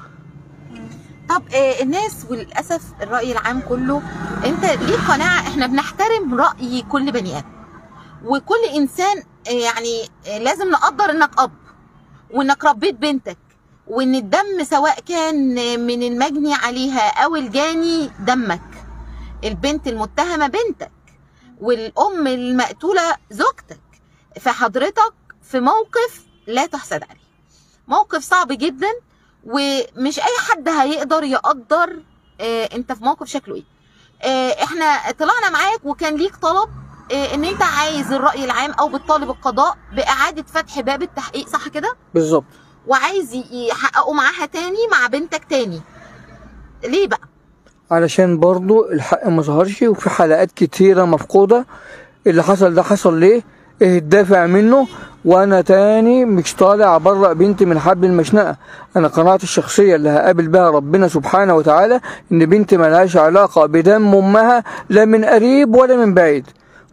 طب آه، الناس وللاسف الراي العام كله انت ليه قناعه احنا بنحترم راي كل بني ادم وكل انسان آه، يعني آه، لازم نقدر انك اب وانك ربيت بنتك وان الدم سواء كان من المجني عليها او الجاني دمك البنت المتهمه بنتك والام المقتوله زوجتك فحضرتك في موقف لا تحسد عليه موقف صعب جدا ومش اي حد هيقدر يقدر آه انت في موقف شكله ايه آه احنا طلعنا معاك وكان ليك طلب آه ان انت عايز الراي العام او بتطالب القضاء باعاده فتح باب التحقيق صح كده بالظبط وعايز ي- يحققوا معاها تاني مع بنتك تاني ليه بقى علشان برضو الحق ما ظهرش وفي حلقات كتيرة مفقودة اللي حصل ده حصل ليه ايه الدافع منه وانا تاني مش طالع ابرق بنتي من حبل المشنقة انا قناعتي الشخصية اللي هقابل بها ربنا سبحانه وتعالى ان بنتي ملهاش علاقة بدم امها لا من قريب ولا من بعيد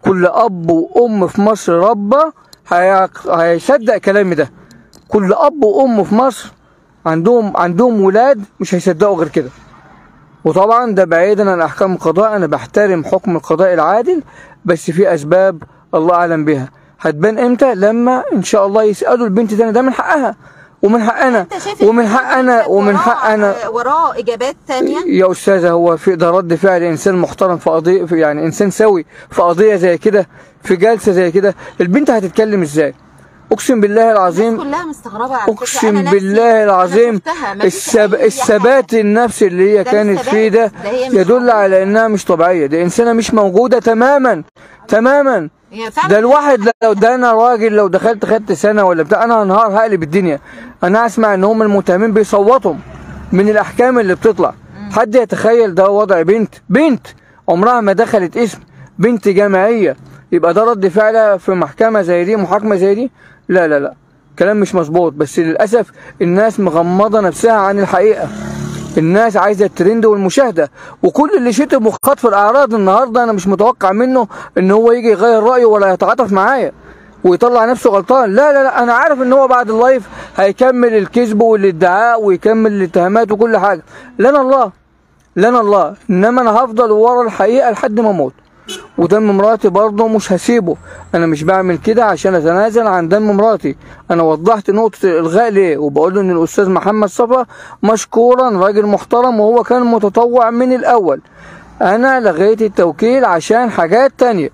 كل اب وام في مصر ربى هي- هيصدق كلامي ده كل اب وام في مصر عندهم عندهم ولاد مش هيصدقوا غير كده وطبعا ده بعيدا عن احكام القضاء انا بحترم حكم القضاء العادل بس في اسباب الله اعلم بها هتبان امتى لما ان شاء الله يسالوا البنت تاني ده من حقها ومن حقنا انت شايف ومن إن حقنا ومن وراه- حقنا وراه اجابات تانية يا استاذه هو في ده رد فعل انسان محترم في قضيه في يعني انسان سوي في قضيه زي كده في جلسه زي كده البنت هتتكلم ازاي اقسم بالله العظيم الناس كلها مستغربه على فكرة. اقسم أنا نفسي- بالله أنا العظيم شفتها، مفيش السب... أي الثبات حاجة. النفسي اللي هي ده كانت مش فيه ده ثبات، ده هي مش يدل موجودة. على انها مش طبيعيه دي انسانه مش موجوده تماما تماما هي فعلا ده الواحد لو ده انا راجل لو دخلت خدت سنه ولا بتاع انا هنهار هقلب الدنيا انا اسمع ان هم المتهمين بيصوتوا من الاحكام اللي بتطلع حد يتخيل ده وضع بنت بنت عمرها ما دخلت اسم بنت جامعيه يبقى ده رد فعلها في محكمه زي دي محاكمه زي دي لا لا لا كلام مش مظبوط بس للاسف الناس مغمضه نفسها عن الحقيقه الناس عايزه الترند والمشاهده وكل اللي شتم وخطف الاعراض النهارده انا مش متوقع منه ان هو يجي يغير رايه ولا يتعاطف معايا ويطلع نفسه غلطان لا لا لا انا عارف ان هو بعد اللايف هيكمل الكذب والادعاء ويكمل الاتهامات وكل حاجه لنا الله لنا الله انما انا هفضل ورا الحقيقه لحد ما اموت ودم مراتي برضه مش هسيبه انا مش بعمل كده عشان اتنازل عن دم مراتي انا وضحت نقطه الالغاء ليه وبقول له ان الاستاذ محمد صفا مشكورا راجل محترم وهو كان متطوع من الاول انا لغيت التوكيل عشان حاجات تانية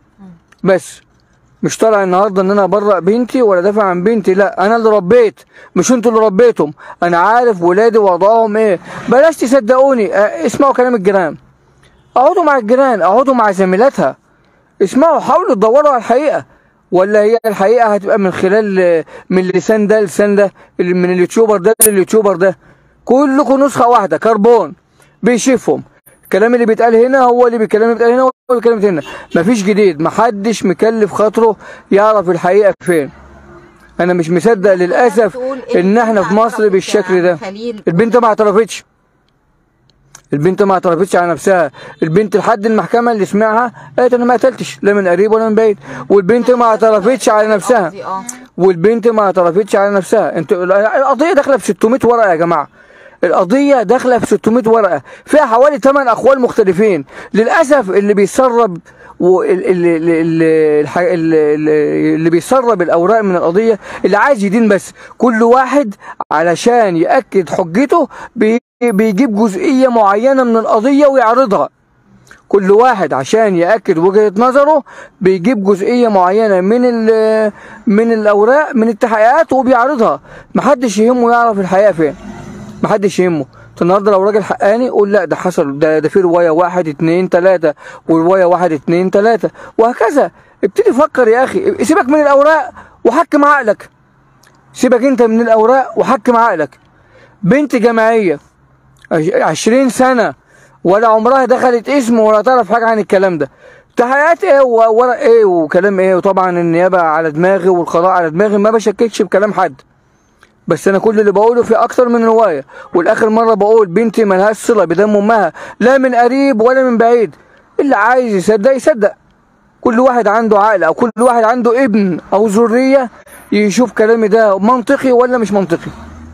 بس مش طالع النهارده ان انا ابرأ بنتي ولا دافع عن بنتي لا انا اللي ربيت مش انتوا اللي ربيتهم انا عارف ولادي وضعهم ايه بلاش تصدقوني اه، اسمعوا كلام الجيران اقعدوا مع الجيران اقعدوا مع زميلاتها اسمعوا حاولوا تدوروا على الحقيقه ولا هي الحقيقه هتبقى من خلال اه، من لسان ده لسان ده اللي من اليوتيوبر ده لليوتيوبر ده كلكم نسخه واحده كربون بيشوفهم الكلام اللي بيتقال هنا هو اللي الكلام اللي بيتقال هنا هو اللي الكلام اللي بيتقال هنا مفيش جديد محدش مكلف خاطره يعرف الحقيقه فين انا مش مصدق للاسف تقول ان احنا في البنت مصر اعترفت بالشكل يا ده خليل. البنت ما اعترفتش البنت ما اعترفتش على نفسها البنت لحد المحكمه اللي سمعها قالت انا ما قتلتش لا من قريب ولا من بعيد والبنت ما اعترفتش على نفسها قصدي، اه. والبنت ما اعترفتش على نفسها انت القضيه داخله في 600 ورقه يا جماعه القضيه داخله في 600 ورقه فيها حوالي 8 اقوال مختلفين للاسف اللي بيسرب واللي اللي, اللي, الح- اللي, اللي اللي بيسرب الاوراق من القضيه اللي عايز يدين بس كل واحد علشان ياكد حجته بي- بيجيب جزئيه معينه من القضيه ويعرضها كل واحد عشان ياكد وجهه نظره بيجيب جزئيه معينه من ال- من الاوراق من التحقيقات وبيعرضها محدش يهمه يعرف الحقيقه فين محدش يهمه النهارده لو راجل حقاني يقول لا ده حصل ده ده في روايه واحد اتنين تلاته وروايه واحد اتنين تلاته وهكذا ابتدي فكر يا اخي سيبك من الاوراق وحكم عقلك سيبك انت من الاوراق وحكم عقلك بنت جامعيه عش- عشرين سنة ولا عمرها دخلت اسم ولا تعرف حاجة عن الكلام ده تحقيقات ايه وورق ايه وكلام ايه وطبعا النيابة على دماغي والقضاء على دماغي ما بشككش بكلام حد بس انا كل اللي بقوله في اكتر من رواية والاخر مرة بقول بنتي ملهاش صلة بدم امها لا من قريب ولا من بعيد اللي عايز يصدق يصدق كل واحد عنده عقل او كل واحد عنده ابن او ذرية يشوف كلامي ده منطقي ولا مش منطقي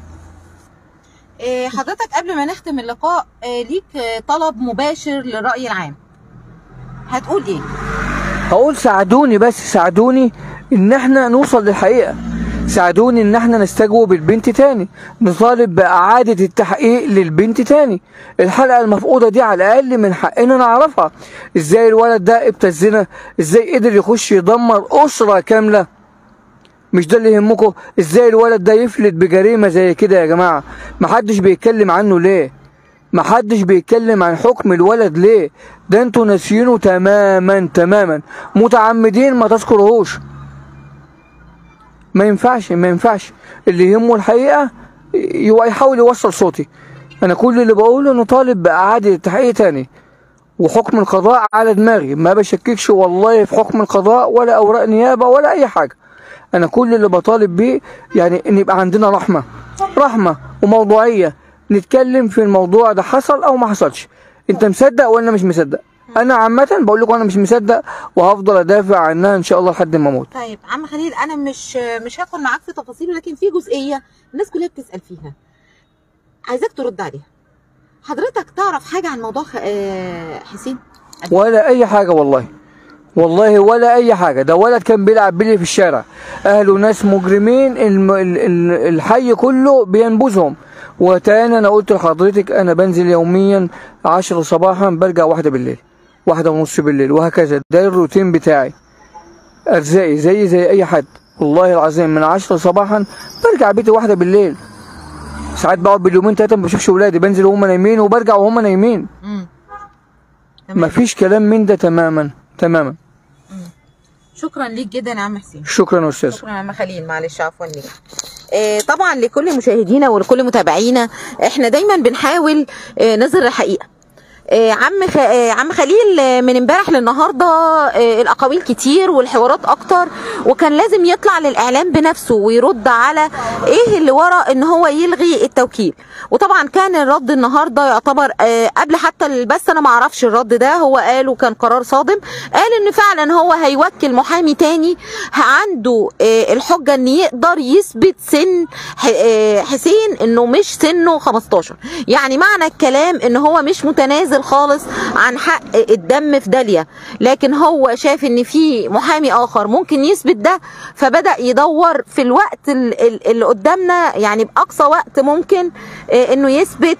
إيه، حضرتك قبل ما نختم اللقاء إيه، ليك إيه، طلب مباشر للرأي العام هتقول ايه؟ هقول ساعدوني بس ساعدوني ان احنا نوصل للحقيقة ساعدوني ان احنا نستجوب البنت تاني نطالب باعادة التحقيق للبنت تاني الحلقة المفقودة دي على الاقل من حقنا نعرفها ازاي الولد ده ابتزنا ازاي قدر يخش يدمر اسرة كاملة مش ده اللي يهمكم ازاي الولد ده يفلت بجريمة زي كده يا جماعة محدش بيتكلم عنه ليه محدش بيتكلم عن حكم الولد ليه ده انتوا ناسيينه تماما تماما متعمدين ما تذكرهوش ما ينفعش ما ينفعش اللي يهمه الحقيقة يو- يحاول يوصل صوتي انا كل اللي بقوله نطالب باعادة التحقيق تاني وحكم القضاء على دماغي ما بشككش والله في حكم القضاء ولا اوراق نيابة ولا اي حاجة انا كل اللي بطالب بيه يعني ان يبقى عندنا رحمة رحمة وموضوعية نتكلم في الموضوع ده حصل او ما حصلش انت مصدق ولا مش مصدق انا عامه بقول لكم انا مش مصدق وهفضل ادافع عنها ان شاء الله لحد ما اموت طيب عم خليل انا مش مش هدخل معاك في تفاصيل لكن في جزئيه الناس كلها بتسال فيها عايزاك ترد عليها حضرتك تعرف حاجه عن موضوع خ- آه، حسين ولا اي حاجه والله والله ولا اي حاجه ده ولد كان بيلعب بلي في الشارع اهله ناس مجرمين الم... ال- ال- الحي كله بينبذهم وتاني انا قلت لحضرتك انا بنزل يوميا عشرة صباحا برجع واحدة بالليل واحدة ونص بالليل وهكذا ده الروتين بتاعي ارزاقي زي زي اي حد والله العظيم من عشرة صباحا برجع بيتي واحدة بالليل ساعات بقعد باليومين تلاته ما بشوفش ولادي بنزل وهم نايمين وبرجع وهم نايمين امم مفيش كلام من ده تماما تماما شكرا ليك جدا يا عم حسين شكرا يا استاذ شكرا يا عم خليل معلش عفوا ليك آه، طبعا لكل مشاهدينا ولكل متابعينا احنا دايما بنحاول آه، نظهر الحقيقه آه، عم خ... آه، عم خليل آه، من امبارح للنهارده آه، الاقاويل كتير والحوارات اكتر وكان لازم يطلع للاعلام بنفسه ويرد على ايه اللي ورا ان هو يلغي التوكيل وطبعا كان الرد النهارده يعتبر آه، قبل حتى البث انا ما اعرفش الرد ده هو قاله كان قرار صادم قال ان فعلا هو هيوكل محامي تاني عنده آه، الحجه ان يقدر يثبت سن ح- آه، حسين انه مش سنه 15 يعني معنى الكلام ان هو مش متنازل خالص عن حق الدم في داليا لكن هو شاف ان في محامي اخر ممكن يثبت ده فبدا يدور في الوقت ال- ال- اللي قدامنا يعني باقصى وقت ممكن آه، انه يثبت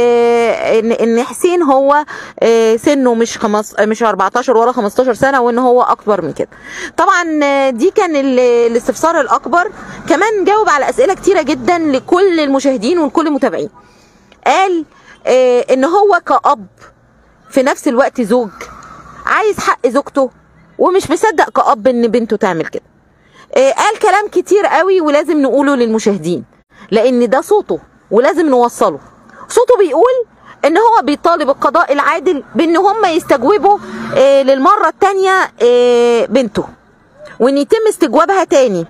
آه، ان ان حسين هو آه، سنه مش خمس مش 14 ولا 15 سنه وان هو اكبر من كده طبعا آه، دي كان ال- الاستفسار الاكبر كمان جاوب على اسئله كتيره جدا لكل المشاهدين ولكل المتابعين قال آه، ان هو كأب في نفس الوقت زوج عايز حق زوجته ومش مصدق كأب ان بنته تعمل كده آه، قال كلام كتير قوي ولازم نقوله للمشاهدين لان ده صوته ولازم نوصله صوته بيقول ان هو بيطالب القضاء العادل بان هم يستجوبوا آه، للمره الثانيه بنته وان يتم استجوابها تاني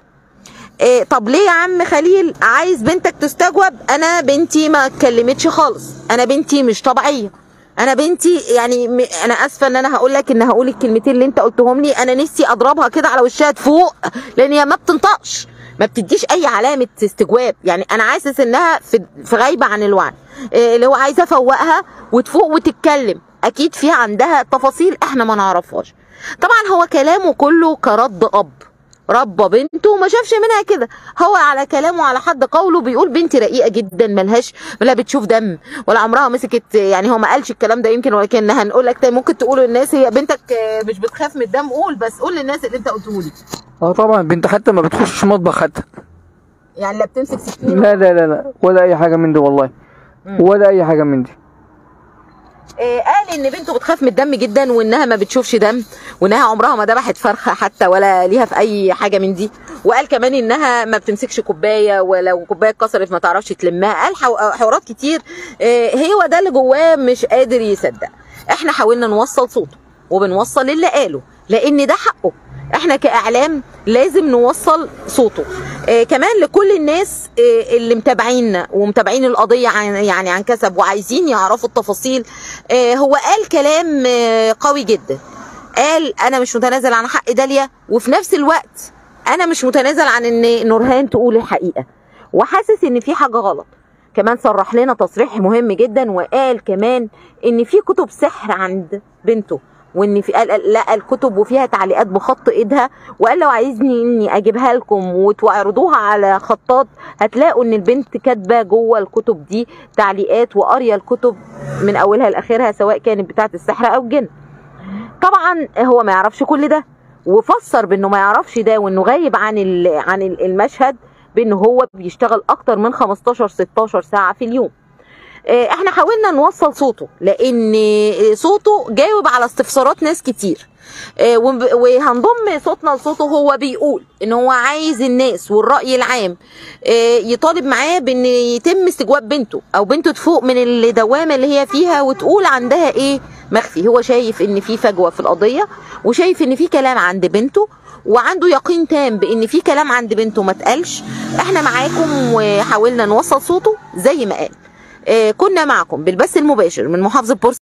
إيه طب ليه يا عم خليل عايز بنتك تستجوب انا بنتي ما اتكلمتش خالص انا بنتي مش طبيعيه انا بنتي يعني م... انا اسفه ان انا هقول لك ان هقول الكلمتين اللي انت قلتهم لي انا نفسي اضربها كده على وشها تفوق لان هي ما بتنطقش ما بتديش اي علامه استجواب يعني انا حاسس انها في, في غايبه عن الوعي إيه اللي هو عايزه افوقها وتفوق وتتكلم اكيد في عندها تفاصيل احنا ما نعرفهاش طبعا هو كلامه كله كرد اب ربى بنته وما شافش منها كده هو على كلامه على حد قوله بيقول بنتي رقيقه جدا ملهاش لا بتشوف دم ولا عمرها مسكت يعني هو ما قالش الكلام ده يمكن ولكن هنقول لك تاني ممكن تقولوا للناس هي بنتك آه، مش بتخاف من الدم قول بس قول للناس اللي انت قلته لي اه طبعا بنت حتى ما بتخشش مطبخ حتى يعني لا بتمسك سكين لا لا لا لا ولا اي حاجه من دي والله ولا اي حاجه من دي آه، قال ان بنته بتخاف من الدم جدا وانها ما بتشوفش دم وانها عمرها ما ذبحت فرخه حتى ولا ليها في اي حاجه من دي وقال كمان انها ما بتمسكش كوبايه ولو كوبايه اتكسرت ما تعرفش تلمها قال حو- حوارات كتير آه، هو ده اللي جواه مش قادر يصدق احنا حاولنا نوصل صوته وبنوصل اللي قاله لان ده حقه احنا كاعلام لازم نوصل صوته آه كمان لكل الناس آه اللي متابعينا ومتابعين القضيه عن يعني عن كسب وعايزين يعرفوا التفاصيل آه هو قال كلام آه قوي جدا قال انا مش متنازل عن حق داليا وفي نفس الوقت انا مش متنازل عن ان نورهان تقول الحقيقه وحاسس ان في حاجه غلط كمان صرح لنا تصريح مهم جدا وقال كمان ان في كتب سحر عند بنته وان في قال قال- لقى الكتب وفيها تعليقات بخط ايدها وقال لو عايزني اني اجيبها لكم وتعرضوها على خطاط هتلاقوا ان البنت كاتبه جوه الكتب دي تعليقات وقاريه الكتب من اولها لاخرها سواء كانت بتاعه السحر او الجن طبعا هو ما يعرفش كل ده وفسر بانه ما يعرفش ده وانه غايب عن ال- عن ال- المشهد بانه هو بيشتغل اكتر من 15 16 ساعه في اليوم آه، احنا حاولنا نوصل صوته لان آه، صوته جاوب على استفسارات ناس كتير آه، ونب- وهنضم صوتنا لصوته هو بيقول ان هو عايز الناس والرأي العام آه، يطالب معاه بان يتم استجواب بنته او بنته تفوق من الدوامة اللي هي فيها وتقول عندها ايه مخفي هو شايف ان في فجوة في القضية وشايف ان في كلام عند بنته وعنده يقين تام بان في كلام عند بنته ما اتقالش احنا معاكم وحاولنا نوصل صوته زي ما قال آه، كنا معكم بالبث المباشر من محافظة بورسعيد